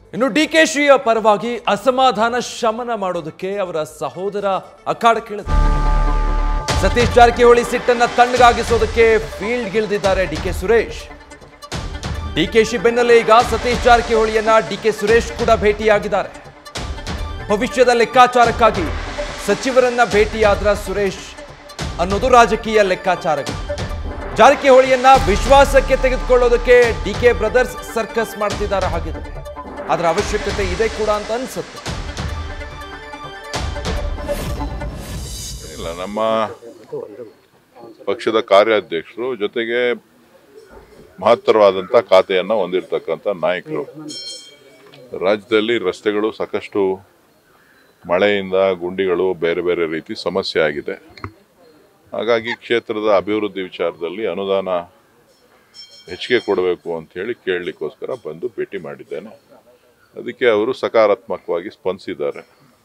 ಇನ್ನು D K ಶ್ರೀಯ ಪರವಾಗಿ ಅಸಮಾಧಾನ ಶಮನ ಮಾಡೋದಕ್ಕೆ ಅವರ ಸಹೋದರ ಅಖಾಡಕ್ಕಿಳಿದ ಸತೀಶ್ ಜಾರಕಿಹೊಳಿ ಸಿಟ್ಟನ್ನ ತಣ್ಣಗಾಗಿಸೋದಕ್ಕೆ ಫೀಲ್ಡ್ಗಿಳಿದಿದ್ದಾರೆ ಡಿ ಕೆ ಸುರೇಶ್ ಡಿಕೆಶಿ ಬೆನ್ನಲ್ಲೇ ಈಗ ಸತೀಶ್ ಜಾರಕಿಹೊಳಿಯನ್ನ ಡಿ ಕೆ ಸುರೇಶ್ ಕೂಡ ಭೇಟಿಯಾಗಿದ್ದಾರೆ ಭವಿಷ್ಯದ ಲೆಕ್ಕಾಚಾರಕ್ಕಾಗಿ ಸಚಿವರನ್ನ ಭೇಟಿಯಾದ್ರ ಸುರೇಶ್ ಅನ್ನೋದು ರಾಜಕೀಯ ಲೆಕ್ಕಾಚಾರಗಳು ಜಾರಕಿಹೊಳಿಯನ್ನ ವಿಶ್ವಾಸಕ್ಕೆ ತೆಗೆದುಕೊಳ್ಳೋದಕ್ಕೆ ಡಿ ಕೆ ಬ್ರದರ್ಸ್ ಸರ್ಕಸ್ ಮಾಡ್ತಿದ್ದಾರೆ ಹಾಗಿದೆ ಅದರ ಅವಶ್ಯಕತೆ ಇದೆ ಕೂಡ ಅಂತ ಅನ್ಸುತ್ತೆ ಇಲ್ಲ ನಮ್ಮ ಪಕ್ಷದ ಕಾರ್ಯಾಧ್ಯಕ್ಷರು ಜೊತೆಗೆ ಮಹತ್ತರವಾದಂಥ ಖಾತೆಯನ್ನು ಹೊಂದಿರತಕ್ಕಂಥ ನಾಯಕರು ರಾಜ್ಯದಲ್ಲಿ ರಸ್ತೆಗಳು ಸಾಕಷ್ಟು ಮಳೆಯಿಂದ ಗುಂಡಿಗಳು ಬೇರೆ ಬೇರೆ ರೀತಿ ಸಮಸ್ಯೆ ಆಗಿದೆ ಹಾಗಾಗಿ ಕ್ಷೇತ್ರದ ಅಭಿವೃದ್ಧಿ ವಿಚಾರದಲ್ಲಿ ಅನುದಾನ ಹೆಚ್ಚಿಗೆ ಕೊಡಬೇಕು ಅಂತ ಹೇಳಿ ಕೇಳಲಿಕ್ಕೋಸ್ಕರ ಬಂದು ಭೇಟಿ ಮಾಡಿದ್ದೇನೆ ಅದಕ್ಕೆ ಅವರು ಸಕಾರಾತ್ಮಕವಾಗಿ ಸ್ಪಂದಿಸಿದ್ದಾರೆ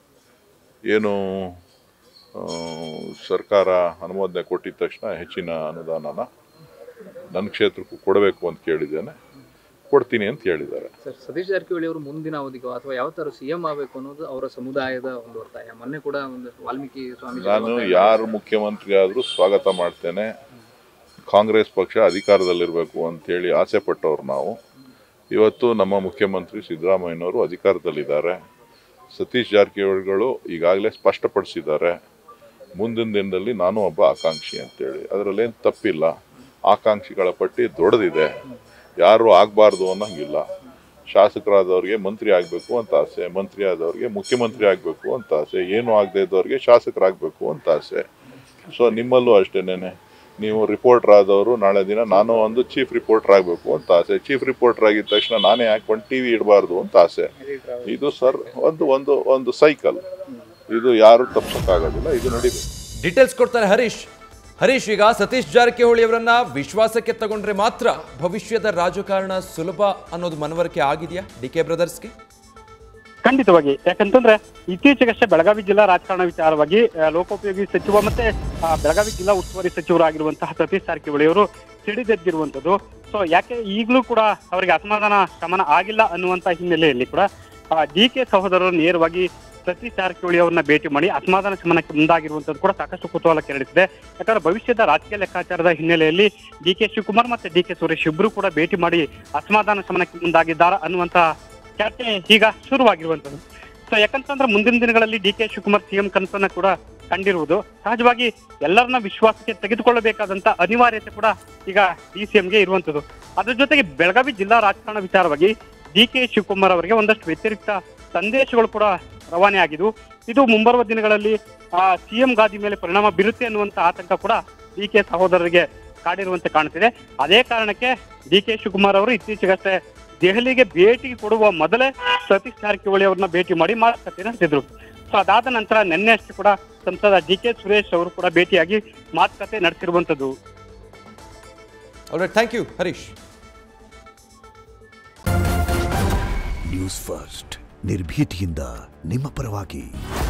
ಏನು ಆ, ಸರ್ಕಾರ ಅನುಮೋದನೆ ಕೊಟ್ಟಿದ ತಕ್ಷಣ ಹೆಚ್ಚಿನ ಅನುದಾನನ ನನ್ನ ಕ್ಷೇತ್ರಕ್ಕೂ ಕೊಡಬೇಕು ಅಂತ ಕೇಳಿದ್ದೇನೆ ಕೊಡ್ತೀನಿ ಅಂತ ಹೇಳಿದ್ದಾರೆ ಸರ್ ಸತೀಶ್ ಜಾರಕಿಹೊಳಿ ಅವರು ಮುಂದಿನ ಅವಧಿಗೋ ಅಥವಾ ಯಾವ ತರ ಸಿಎಂ ಆಗಬೇಕು ಅನ್ನೋದು ಅವರ ಸಮುದಾಯದ ಒಂದು ಒತ್ತಾಯ ಮೊನ್ನೆ ಕೂಡ ಒಂದು ವಾಲ್ಮೀಕಿ ಸ್ವಾಮೀಜಿ ನಾನು ಯಾರು ಮುಖ್ಯಮಂತ್ರಿ ಆದರೂ ಸ್ವಾಗತ ಮಾಡ್ತೇನೆ ಕಾಂಗ್ರೆಸ್ ಪಕ್ಷ ಅಧಿಕಾರದಲ್ಲಿರಬೇಕು ಅಂತೇಳಿ ಆಸೆ ಪಟ್ಟವ್ರು ನಾವು ಇವತ್ತು ನಮ್ಮ ಮುಖ್ಯಮಂತ್ರಿ ಸಿದ್ದರಾಮಯ್ಯನವರು ಅಧಿಕಾರದಲ್ಲಿದ್ದಾರೆ ಸತೀಶ್ ಜಾರಕಿಹೊಳಿಗಳು ಈಗಾಗಲೇ ಸ್ಪಷ್ಟಪಡಿಸಿದ್ದಾರೆ ಮುಂದಿನ ದಿನದಲ್ಲಿ ನಾನು ಒಬ್ಬ ಆಕಾಂಕ್ಷಿ ಅಂತೇಳಿ ಅದರಲ್ಲೇನು ತಪ್ಪಿಲ್ಲ ಆಕಾಂಕ್ಷಿಗಳ ಪಟ್ಟಿ ದೊಡ್ಡದಿದೆ ಯಾರು ಆಗಬಾರ್ದು ಅನ್ನೋಂಗಿಲ್ಲ ಶಾಸಕರಾದವ್ರಿಗೆ ಮಂತ್ರಿ ಆಗಬೇಕು ಅಂತ ಆಸೆ ಮಂತ್ರಿ ಆದವ್ರಿಗೆ ಮುಖ್ಯಮಂತ್ರಿ ಆಗಬೇಕು ಅಂತ ಆಸೆ ಏನು ಆಗದೆ ಇದ್ದವ್ರಿಗೆ ಶಾಸಕರಾಗಬೇಕು ಅಂತ ಆಸೆ ಸೊ ನಿಮ್ಮಲ್ಲೂ ಅಷ್ಟೇನೆ ನೀವು ರಿಪೋರ್ಟರ್ ಆದವರು ನಾಳೆ ದಿನ ನಾನು ಒಂದು ಚೀಫ್ ರಿಪೋರ್ಟರ್ ಆಗಬೇಕು ಅಂತ ಆಸೆ ಚೀಫ್ ರಿಪೋರ್ಟರ್ ಆಗಿದ ತಕ್ಷಣ ನಾನೇ ಹಾಕೊಂಡು ಟಿ ವಿ ಇಡಬಾರ್ದು ಅಂತ ಆಸೆ ಇದು ಸರ್ ಒಂದು ಒಂದು ಒಂದು ಸೈಕಲ್ ಇದು ಯಾರು ತಪ್ಸಕ್ಕಾಗೋದಿಲ್ಲ ಇದು ನಡಿಬೇಕು ಡೀಟೇಲ್ಸ್ ಕೊಡ್ತಾರೆ ಹರೀಶ್ ಹರೀಶ್ ಈಗ ಸತೀಶ್ ಜಾರಕಿಹೊಳಿ ಅವರನ್ನ ವಿಶ್ವಾಸಕ್ಕೆ ತಗೊಂಡ್ರೆ ಮಾತ್ರ ಭವಿಷ್ಯದ ರಾಜಕಾರಣ ಸುಲಭ ಅನ್ನೋದು ಮನವರಿಕೆ ಆಗಿದೆಯಾ ಡಿ ಕೆ ಬ್ರದರ್ಸ್ಗೆ ಖಂಡಿತವಾಗಿ ಯಾಕಂತಂದ್ರೆ ಇತ್ತೀಚೆಗಷ್ಟೇ ಬೆಳಗಾವಿ ಜಿಲ್ಲಾ ರಾಜಕಾರಣ ವಿಚಾರವಾಗಿ ಆ, ಲೋಕೋಪಯೋಗಿ ಸಚಿವ ಮತ್ತೆ ಆ, ಬೆಳಗಾವಿ ಜಿಲ್ಲಾ ಉಸ್ತುವಾರಿ ಸಚಿವರಾಗಿರುವಂತಹ ಸತೀಶ್ ಜಾರಕಿಹೊಳಿ ಅವರು ಸಿಡಿದೆದ್ದಿರುವಂತದ್ದು ಸೊ ಯಾಕೆ ಈಗಲೂ ಕೂಡ ಅವರಿಗೆ ಅಸಮಾಧಾನ ಶಮನ ಆಗಿಲ್ಲ ಅನ್ನುವಂತ ಹಿನ್ನೆಲೆಯಲ್ಲಿ ಕೂಡ ಡಿ ಕೆ ಸಹೋದರರು ನೇರವಾಗಿ ಸತೀಶ್ ಜಾರಕಿಹೊಳಿ ಅವರನ್ನ ಭೇಟಿ ಮಾಡಿ ಅಸಮಾಧಾನ ಶಮನಕ್ಕೆ ಮುಂದಾಗಿರುವಂತದ್ದು ಕೂಡ ಸಾಕಷ್ಟು ಕುತೂಹಲ ಕೆರಳಿಸಿದೆ ಯಾಕಂದ್ರೆ ಭವಿಷ್ಯದ ರಾಜಕೀಯ ಲೆಕ್ಕಾಚಾರದ ಹಿನ್ನೆಲೆಯಲ್ಲಿ ಡಿ ಕೆ ಶಿವಕುಮಾರ್ ಮತ್ತೆ ಡಿ ಕೆ ಸುರೇಶ್ ಇಬ್ಬರು ಕೂಡ ಭೇಟಿ ಮಾಡಿ ಅಸಮಾಧಾನ ಶಮನಕ್ಕೆ ಮುಂದಾಗಿದ್ದಾರೆ ಅನ್ನುವಂತ ಚರ್ಚೆ ಈಗ ಶುರುವಾಗಿರುವಂತದ್ದು ಸೊ ಯಾಕಂತಂದ್ರೆ ಮುಂದಿನ ದಿನಗಳಲ್ಲಿ ಡಿ ಕೆ ಶಿವಕುಮಾರ್ ಸಿಎಂ ಕನಸನ್ನ ಕೂಡ ಕಂಡಿರುವುದು ಸಹಜವಾಗಿ ಎಲ್ಲರನ್ನ ವಿಶ್ವಾಸಕ್ಕೆ ತೆಗೆದುಕೊಳ್ಳಬೇಕಾದಂತ ಅನಿವಾರ್ಯತೆ ಕೂಡ ಈಗ ಡಿ ಸಿಎಂಗೆ ಇರುವಂತದ್ದು ಅದ್ರ ಜೊತೆಗೆ ಬೆಳಗಾವಿ ಜಿಲ್ಲಾ ರಾಜಕಾರಣ ವಿಚಾರವಾಗಿ ಡಿ ಕೆ ಶಿವಕುಮಾರ್ ಅವರಿಗೆ ಒಂದಷ್ಟು ವ್ಯತಿರಿಕ್ತ ಸಂದೇಶಗಳು ಕೂಡ ರವಾನೆ ಆಗಿದ್ವು ಇದು ಮುಂಬರುವ ದಿನಗಳಲ್ಲಿ ಆ ಸಿಎಂ ಗಾದಿ ಮೇಲೆ ಪರಿಣಾಮ ಬೀರುತ್ತೆ ಅನ್ನುವಂತ ಆತಂಕ ಕೂಡ ಡಿ ಕೆ ಸಹೋದರರಿಗೆ ಕಾಡಿರುವಂತೆ ಕಾಣುತ್ತಿದೆ ಅದೇ ಕಾರಣಕ್ಕೆ ಡಿ ಕೆ ಶಿವಕುಮಾರ್ ಅವರು ಇತ್ತೀಚೆಗಷ್ಟೇ ದೆಹಲಿಗೆ ಭೇಟಿ ಕೊಡುವ ಮೊದಲೇ ಸತೀಶ್ ಜಾರಕಿಹೊಳಿ ಅವ್ರನ್ನ ಭೇಟಿ ಮಾಡಿ ಮಾತುಕತೆ ನಡೆಸಿದ್ರು ಸೊ ಅದಾದ ನಂತರ ನಿನ್ನೆ ಅಷ್ಟೇ ಕೂಡ ಸಂಸದ ಡಿ ಕೆ ಸುರೇಶ್ ಅವರು ಕೂಡ ಭೇಟಿಯಾಗಿ ಮಾತುಕತೆ ನಡೆಸಿರುವಂತದ್ದು ಅವ್ರೆ thank you Harish news first ನಿರ್ಭೀತಿಯಿಂದ ನಿಮ್ಮ ಪರವಾಗಿ